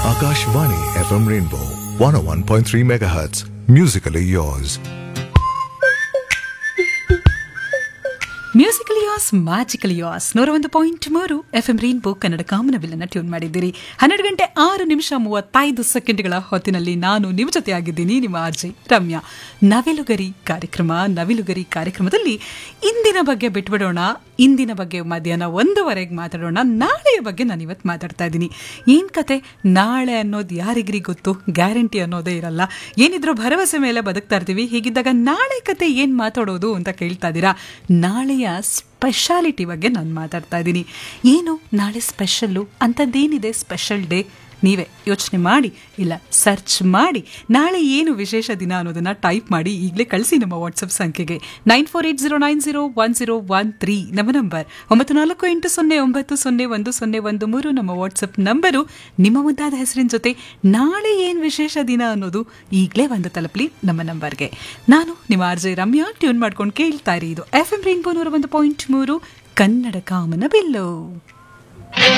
Akashvani FM Rainbow 101.3 MHz. Musically yours. Musical yours magical yours ನೂರ ಒಂದು ಪಾಯಿಂಟ್ ಮೂರು ಎಫ್ ಎಂ ರೈನ್ಬೋ ಕನ್ನಡ ಕಾಮನವಿಲ್ಲನ್ನ ಟ್ಯೂನ್ ಮಾಡಿದ್ದೀರಿ ಹನ್ನೆರಡು ಗಂಟೆ ಆರು ನಿಮಿಷ ಮೂವತ್ತೈದು ಸೆಕೆಂಡ್ಗಳ ಹೊತ್ತಿನಲ್ಲಿ ನಾನು ನಿಮ್ಮ ಜೊತೆ ಆಗಿದ್ದೀನಿ ನಿಮ್ಮ ಆರ್ಜೆ ರಮ್ಯಾ ನವಿಲುಗರಿ ಕಾರ್ಯಕ್ರಮ ನವಿಲುಗರಿ ಕಾರ್ಯಕ್ರಮದಲ್ಲಿ ಇಂದಿನ ಬಗ್ಗೆ ಬಿಟ್ಬಿಡೋಣ ಇಂದಿನ ಬಗ್ಗೆ ಮಧ್ಯಾಹ್ನ ಒಂದೂವರೆಗೆ ಮಾತಾಡೋಣ ನಾಳೆಯ ಬಗ್ಗೆ ನಾನು ಇವತ್ತು ಮಾತಾಡ್ತಾ ಇದ್ದೀನಿ ಏನ್ ಕತೆ ನಾಳೆ ಅನ್ನೋದು ಯಾರಿಗ್ರಿ ಗೊತ್ತು ಗ್ಯಾರಂಟಿ ಅನ್ನೋದೇ ಇರಲ್ಲ ಏನಿದ್ರು ಭರವಸೆ ಮೇಲೆ ಬದುಕ್ತಾ ಇರ್ತೀವಿ ಹೀಗಿದ್ದಾಗ ನಾಳೆ ಕತೆ ಏನ್ ಮಾತಾಡೋದು ಅಂತ ಕೇಳ್ತಾ ಇದ್ದೀರಾ ನಾಳೆಯ ಸ್ಪೆಷಾಲಿಟಿ ಬಗ್ಗೆ ನಾನು ಮಾತಾಡ್ತಾ ಇದ್ದೀನಿ ಏನು ನಾಳೆ ಸ್ಪೆಷಲ್ಲು ಅಂಥದ್ದೇನಿದೆ ಸ್ಪೆಷಲ್ ಡೇ ನೀವೇ ಯೋಚನೆ ಮಾಡಿ ಇಲ್ಲ ಸರ್ಚ್ ಮಾಡಿ ನಾಳೆ ಏನು ವಿಶೇಷ ದಿನ ಅನ್ನೋದನ್ನ ಟೈಪ್ ಮಾಡಿ ಈಗಲೇ ಕಳಿಸಿ ನಮ್ಮ ವಾಟ್ಸಪ್ ಸಂಖ್ಯೆಗೆ nine four eight zero nine zero one zero one three ನಮ್ಮ ನಂಬರ್ ಒಂಬತ್ತು ನಾಲ್ಕು ಎಂಟು ಸೊನ್ನೆ ಒಂಬತ್ತು ಸೊನ್ನೆ ಒಂದು ಸೊನ್ನೆ ಒಂದು ಮೂರು ನಮ್ಮ ವಾಟ್ಸಪ್ ನಂಬರು ನಿಮ್ಮ ಮುದ್ದಾದ ಹೆಸರಿನ ಜೊತೆ ನಾಳೆ ಏನು ವಿಶೇಷ ದಿನ ಅನ್ನೋದು ಈಗಲೇ ಒಂದು ತಲುಪಲಿ ನಮ್ಮ ನಂಬರ್ಗೆ ನಾನು ನಿಮ್ಮ ಆರ್ ಜೆ ರಮ್ಯಾ ಟ್ಯೂನ್ ಮಾಡ್ಕೊಂಡು ಕೇಳ್ತಾ ಇರಿ ಇದು ಎಫ್ ಎಂ ರೈನ್ಬೋ ನೂರ ಒಂದು ಪಾಯಿಂಟ್ ಮೂರು ಕನ್ನಡ ಕಾಮನ ಬಿಲ್ಲು